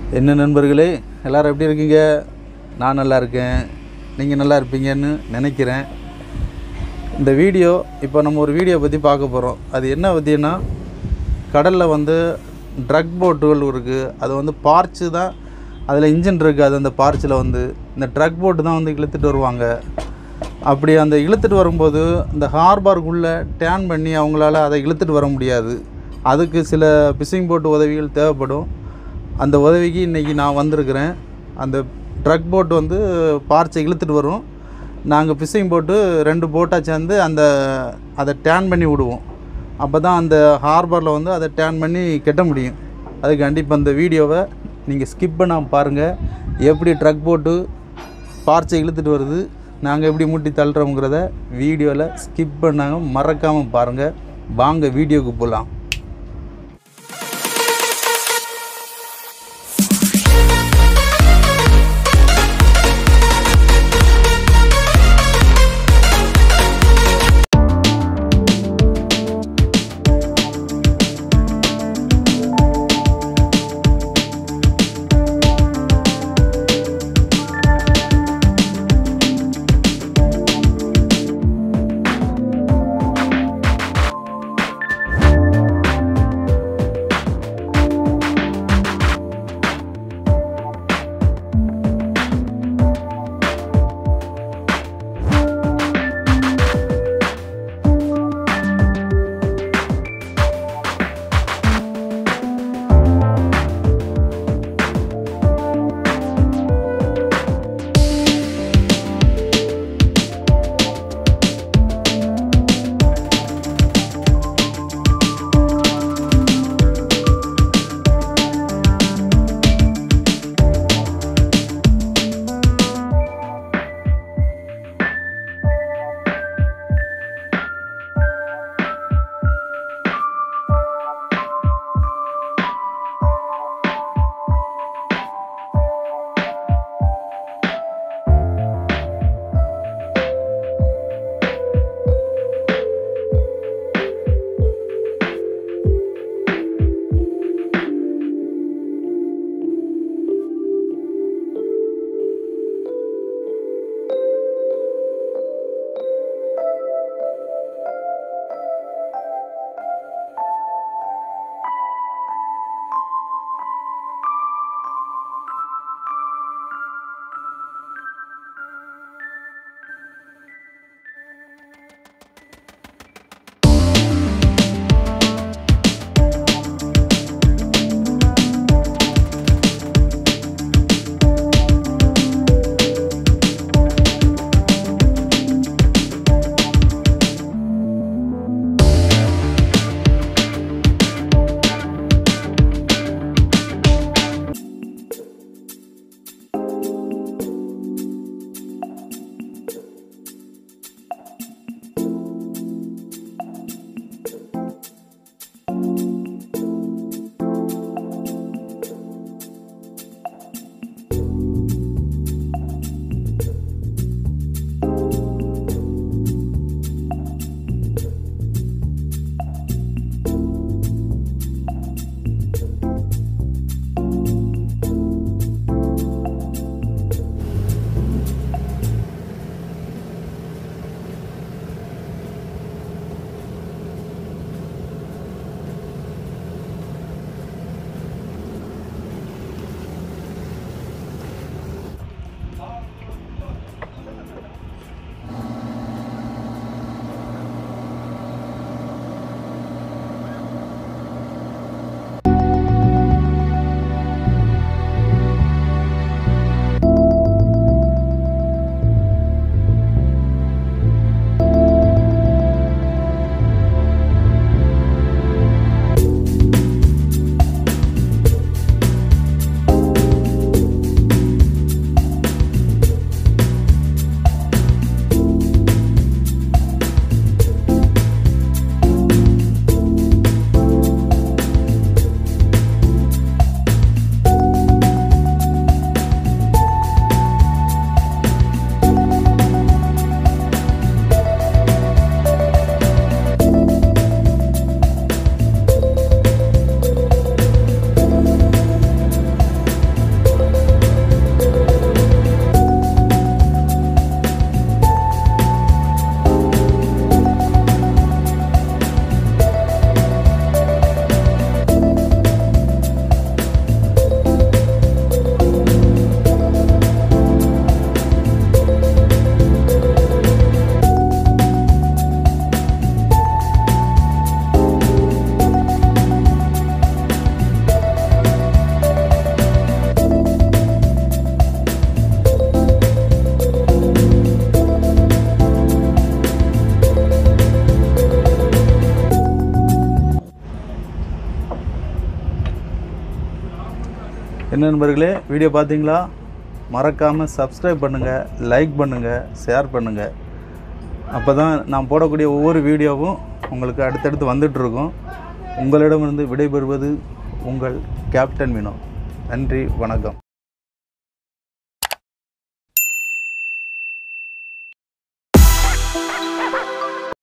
என்ன நண்பர்களே எல்லோரும் எப்படி இருக்கீங்க நான் நல்லா இருக்கேன் நீங்கள் நல்லா இருப்பீங்கன்னு நினைக்கிறேன் இந்த வீடியோ இப்போ நம்ம ஒரு வீடியோ பற்றி பார்க்க போகிறோம் அது என்ன பற்றினா கடலில் வந்து ட்ரக் போட்டுகள் இருக்குது அது வந்து பார்ச்சு தான் அதில் இன்ஜின் இருக்குது அது அந்த பார்ச்சில் வந்து இந்த ட்ரக் போட்டு தான் வந்து இழுத்துட்டு வருவாங்க அப்படி அந்த இழுத்துட்டு வரும்போது இந்த ஹார்பருக்குள்ளே டேன் பண்ணி அவங்களால அதை இழுத்துட்டு வர முடியாது அதுக்கு சில ஃபிஷிங் போட்டு உதவிகள் தேவைப்படும் அந்த உதவிக்கு இன்றைக்கி நான் வந்திருக்கிறேன் அந்த ட்ரக் போட் வந்து பார்ச்சை இழுத்துட்டு வரும் நாங்கள் ஃபிஷிங் போட்டு ரெண்டு போட்டாக சேர்ந்து அந்த அதை டேன் பண்ணி விடுவோம் அப்போ தான் அந்த ஹார்பரில் வந்து அதை டேன் பண்ணி கெட்ட முடியும் அதுக்கு கண்டிப்பாக அந்த வீடியோவை நீங்கள் ஸ்கிப் பண்ணாமல் பாருங்கள் எப்படி ட்ரக் போட்டு பார்ச்சை இழுத்துட்டு வருது நாங்கள் எப்படி மூட்டி தள்ளுறோங்கிறத வீடியோவில் ஸ்கிப் பண்ணாமல் மறக்காமல் பாருங்கள் வாங்க வீடியோக்கு போகலாம் என்ன நண்பர்களே வீடியோ பார்த்தீங்களா மறக்காமல் சப்ஸ்கிரைப் பண்ணுங்கள் லைக் பண்ணுங்கள் ஷேர் பண்ணுங்கள் அப்போ தான் நான் போடக்கூடிய ஒவ்வொரு வீடியோவும் உங்களுக்கு அடுத்தடுத்து வந்துட்டுருக்கும் உங்களிடமிருந்து விடைபெறுவது உங்கள் கேப்டன் வினோ நன்றி வணக்கம்